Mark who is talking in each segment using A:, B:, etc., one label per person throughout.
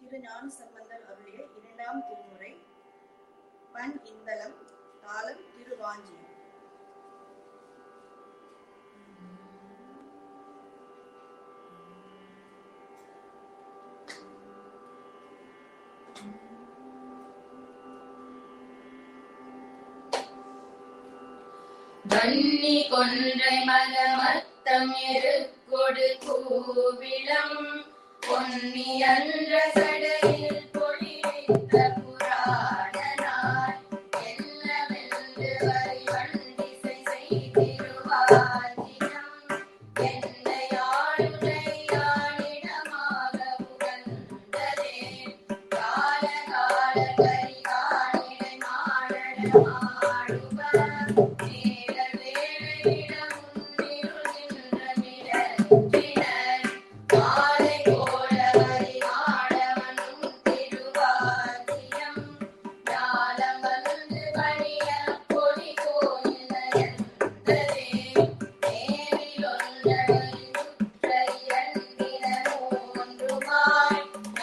A: திரு ஞான சம்பந்தர் அருளிய இரண்டாம் திருமுறை பண் இந்தளம் தாளம் திருவாஞ்சியம்
B: வன்னி கொன்றை மலமத்தம் எருக்கொடு கூவிளம் பொன்னி அன்ற சடையில் பொழித்த புராணனாய் எல்லவென்று வரி வண்டிசை செய்திருவாதினம் என்னை ஆளுரை யானிடமாக புகழ்ந்ததே கால கால கரி காணிடை மாடமாடுவர் நேரல் வேளையிடம் முன்னிருகின்ற நிழற்றினர் மாலை கோல வரி மாடவனும் திருவாதியம் ஞாலம் வந்து பணிய பொடி கோயிலயந்ததே நேரில் ஒன்றடை உற்ற இரண்டின மூன்றுமாய்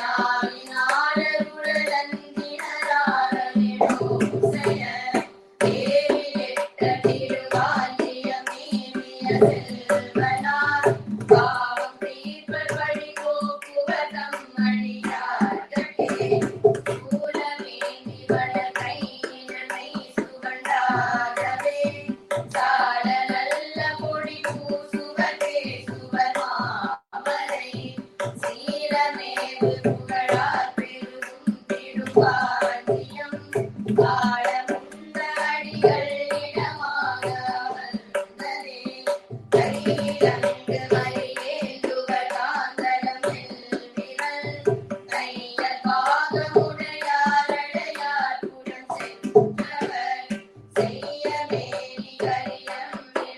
B: நாவினாரருளந்தினராரனிடோசைய தேவிலிட்ட திருவாலியம் நீவிய செல்வனார் பாவம் தீர்ப்பர் வழி போக்குவதம் அழியார்களே சூலமேந்தி வள கையினை சுகண்டாகவே சால நல்ல பொடி பூசுவதே சுவமாமரை சீரமேவு புகழார் பெருகும் திருவாதியம் காலமுந்த அடிகள் இடமாக வந்ததே கையிலங்கு மறியேந்துவர் காந்தலம் செல்விரல் கையல் பாகமுடையாரடையார் புடன் சென்றவர் செய்ய மேலி கரியம்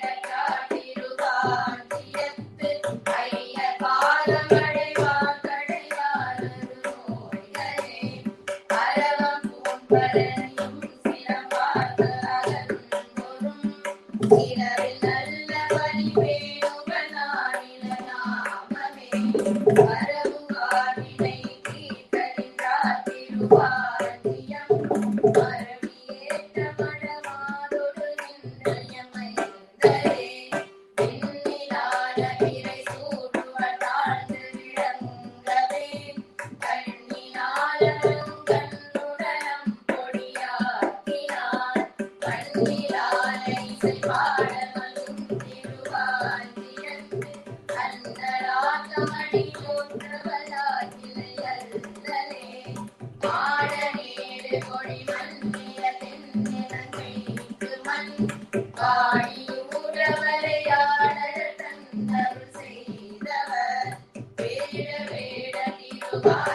B: விடக்காட்டிருவாஞ்சியத்து ஐய பாதமடைவார் கடையாரரு நோய்களே அரவம் பூம்பரணியும் சிறப்பார்க்க அகன்றொரும் இரவில் நல்ல வழி வேணுகனாரில நாமமே வரவுகாவினை தீர்த்தறிந்தார் திருவாரதியம் மரபியேற்ற மடமாதொரு நின்றயமைந்தரே பெண்ணிலான பிறை சூடுவர் தாழ்ந்து விளங்கவே கண்ணினாலும் கண்ணுடனம் பொடியாக்கினார் கண்ணிலான இசை பாடமலும் திருவாஞ்சியத்து அன்னராத்தமணி போற்றவலாகிலையல்லலே மாடநேடு மொழி மன்னிய தென்னிலங்கைக்கு மண் பாடியூரவரையாடல் தந்தருள் செய்தவர் வேட வேட திருவாய்